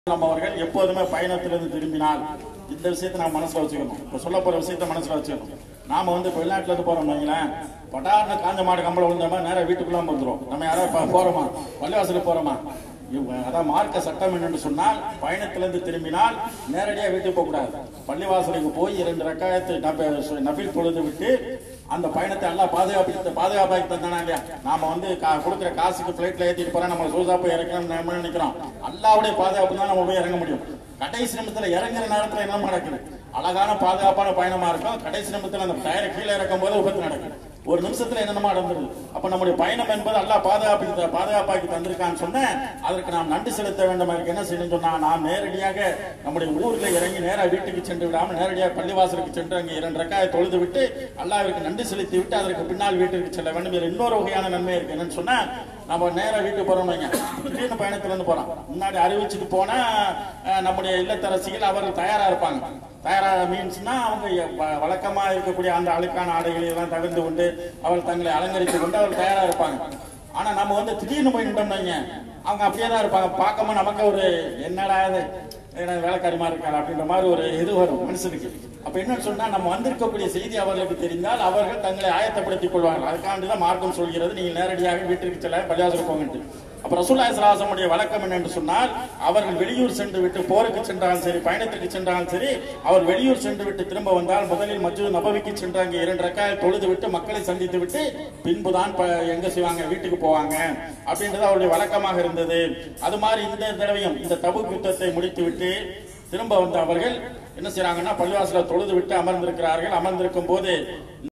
நம்ம அவர்கள் எப்போதுமே பயணத்திலிருந்து திரும்பினால் இந்த விஷயத்தை நம்ம மனசுல வச்சுக்கணும் இப்ப சொல்ல போற விஷயத்தை மனசுல வச்சுக்கணும் நாம வந்து இப்ப வெளிநாட்டுல இருந்து போறோம் வைங்களேன் பட்டார்னு காஞ்ச மாடு கம்பளம் விழுந்த மாதிரி நேரம் வீட்டுக்குள்ள வந்துரும் நம்ம யாராவது இப்ப போறோமா பள்ளிவாசலுக்கு போறோமா இவ- அதான் மார்க்க சட்டம் என்னன்னு சொன்னால் பயணத்திலிருந்து திரும்பினால் நேரடியா வீட்டுக்கு போக கூடாது பள்ளிவாசலுக்கு போய் இரண்டு ரக்காயத்து நப- நபில் தொழுது விட்டு அந்த பயணத்தை எல்லாம் பாதுகாப்பு பாதுகாப்பாக்கி தந்தானா இல்லையா நாம வந்து கா- கொடுக்கிற காசுக்கு பிளைட்ல ஏத்திட்டு போறோம் நம்ம சோசா போய் இறக்கணும் நம்ம நினைக்கிறோம் அல்லாவுடைய பாதுகாப்பு தான் நம்ம போய் இறங்க முடியும் கடைசி நிமிடத்துல இறங்குற நேரத்துல என்ன நடக்குது அழகான பாதுகாப்பான பயணமா இருக்கும் கடைசி நிமிடத்துல அந்த டயரை கீழே இறக்கும் போது விபத்து நடக்குது ஒரு நிமிஷத்துல என்னென்னமா நடந்துருது அப்ப நம்முடைய பயணம் என்பது அல்லாஹ் பாதுகாப்பு பாதுகாப்பாக்கி தந்திருக்கான்னு சொன்ன அதற்கு நாம் நன்றி செலுத்த வேண்டும் அதுக்கு என்ன செய்யணும் சொன்னா நாம் நேரடியாக நம்முடைய ஊர்ல இறங்கி நேரா வீட்டுக்கு சென்று விடாமல் நேரடியாக பள்ளிவாசலுக்கு சென்று அங்கே இரண்டு ரக்காயை தொழுது விட்டு அல்லாஹ்விற்கு நன்றி செலுத்தி விட்டு அதற்கு பின்னால் வீட்டிற்கு செல்ல வேண்டும் இதுல இன்னொரு வகையான நன்மை இருக்கு என்னன்னு சொன்னா நம்ம நேரா வீட்டுக்கு போறோம் வைங்க திடீர்னு பயணத்துல இருந்து போறோம் முன்னாடி அறிவிச்சுட்டு போனா அஹ், நம்முடைய இல்லத்தரசிகள் அவர்கள் தயாரா இருப்பாங்க தயாரா மீன்ஸ்னா அவங்க வ- வழக்கமா இருக்கக்கூடிய அந்த அழுக்கான ஆடைகளை எல்லாம் தவிர்த்து கொண்டு அவள் தங்களை அலங்கரித்து கொண்டு அவள் தயாரா இருப்பாங்க ஆனா நம்ம வந்து திடீர்னு போய் நின்றோம் வைங்க அவங்க அப்படியே தான் இருப்பாங்க பார்க்கும்போது நமக்கு ஒரு என்னடா இது ஏன்னா வேலைக்காரிமா இருக்காரு அப்படின்ற மாதிரி ஒரு இது வரும் மனுஷனுக்கு அப்ப என்னன்னு சொன்னா நம்ம வந்திருக்கக்கூடிய செய்தி அவர்களுக்கு தெரிந்தால் அவர்கள் தங்களை ஆயத்தப்படுத்திக் கொள்வார்கள் அதுக்காண்டி தான் மார்க்கம் சொல்கிறது நீங்கள் நேரடியாக வீட்டிற்கு செல்ல பள்ளியாசல் போங்கன்ட்டு அப்ப ரசூல்லாய் சலாசமுடைய வழக்கம் என்ன என்று சொன்னால் அவர்கள் வெளியூர் சென்று விட்டு போருக்கு சென்றாலும் சரி பயணத்துக்கு சென்றாலும் சரி அவர் வெளியூர் சென்று விட்டு திரும்ப வந்தால் முதலில் மஜ்ஜூத் நபவிக்கு சென்று அங்கே இரண்டு ரக்காய் தொழுது விட்டு மக்களை சந்தித்து விட்டு பின்புதான் ப- எங்க செய்வாங்க வீட்டுக்கு போவாங்க அப்படின்றது அவருடைய வழக்கமாக இருந்தது அது மாதிரி இந்த தடவையும் இந்த தபு யுத்தத்தை முடித்து விட்டு திரும்ப வந்த அவர்கள் என்ன செய்றாங்கன்னா பள்ளிவாசல தொழுது விட்டு அமர்ந்திருக்கிறார்கள் அமர்ந்திருக்கும் போது